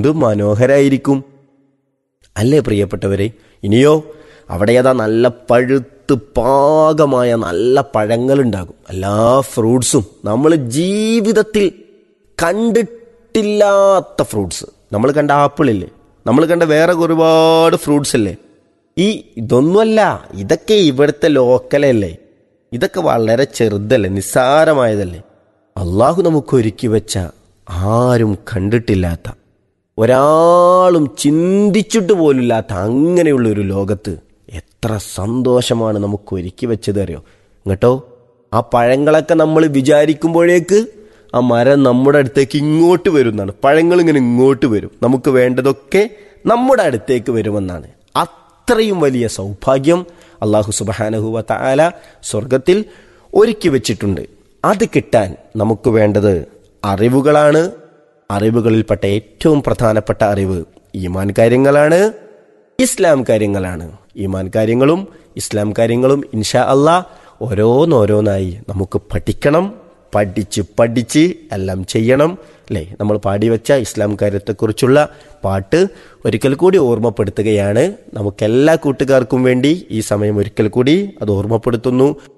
എന്ത് മനോഹരായിരിക്കും അല്ലേ പ്രിയപ്പെട്ടവരെ ഇനിയോ അവിടെ ഏതാ നല്ല പഴുത്ത് പാകമായ നല്ല പഴങ്ങളുണ്ടാകും എല്ലാ ഫ്രൂട്ട്സും നമ്മൾ ജീവിതത്തിൽ കണ്ടിട്ടില്ലാത്ത ഫ്രൂട്ട്സ് നമ്മൾ കണ്ട ആപ്പിളില്ലേ നമ്മൾ കണ്ട വേറെ ഒരുപാട് ഫ്രൂട്ട്സ് അല്ലേ ഈ ഇതൊന്നുമല്ല ഇതൊക്കെ ഇവിടുത്തെ ലോക്കലല്ലേ ഇതൊക്കെ വളരെ ചെറുതല്ലേ നിസ്സാരമായതല്ലേ അള്ളാഹു നമുക്ക് ഒരുക്കി വെച്ച ആരും കണ്ടിട്ടില്ലാത്ത ഒരാളും ചിന്തിച്ചിട്ട് പോലില്ലാത്ത അങ്ങനെയുള്ള ഒരു ലോകത്ത് എത്ര സന്തോഷമാണ് നമുക്ക് ഒരുക്കി വെച്ചത് അറിയോ ഇങ്ങട്ടോ ആ പഴങ്ങളൊക്കെ നമ്മൾ വിചാരിക്കുമ്പോഴേക്ക് ആ മരം നമ്മുടെ അടുത്തേക്ക് ഇങ്ങോട്ട് വരുമെന്നാണ് പഴങ്ങൾ ഇങ്ങനെ ഇങ്ങോട്ട് വരും നമുക്ക് വേണ്ടതൊക്കെ നമ്മുടെ അടുത്തേക്ക് വരുമെന്നാണ് അത്രയും വലിയ സൗഭാഗ്യം അള്ളാഹു സുബാനഹുവ താല സ്വർഗത്തിൽ ഒരുക്കി വെച്ചിട്ടുണ്ട് അത് കിട്ടാൻ നമുക്ക് വേണ്ടത് അറിവുകളാണ് അറിവുകളിൽപ്പെട്ട ഏറ്റവും പ്രധാനപ്പെട്ട അറിവ് ഈമാൻ കാര്യങ്ങളാണ് ഇസ്ലാം കാര്യങ്ങളാണ് ഈമാൻ കാര്യങ്ങളും ഇസ്ലാം കാര്യങ്ങളും ഇൻഷാ അള്ളാ ഓരോന്നോരോന്നായി നമുക്ക് പഠിക്കണം പഠിച്ച് പഠിച്ച് എല്ലാം ചെയ്യണം അല്ലേ നമ്മൾ പാടിവെച്ച ഇസ്ലാം കാര്യത്തെക്കുറിച്ചുള്ള പാട്ട് ഒരിക്കൽ കൂടി ഓർമ്മപ്പെടുത്തുകയാണ് നമുക്കെല്ലാ കൂട്ടുകാർക്കും വേണ്ടി ഈ സമയം ഒരിക്കൽ കൂടി അത് ഓർമ്മപ്പെടുത്തുന്നു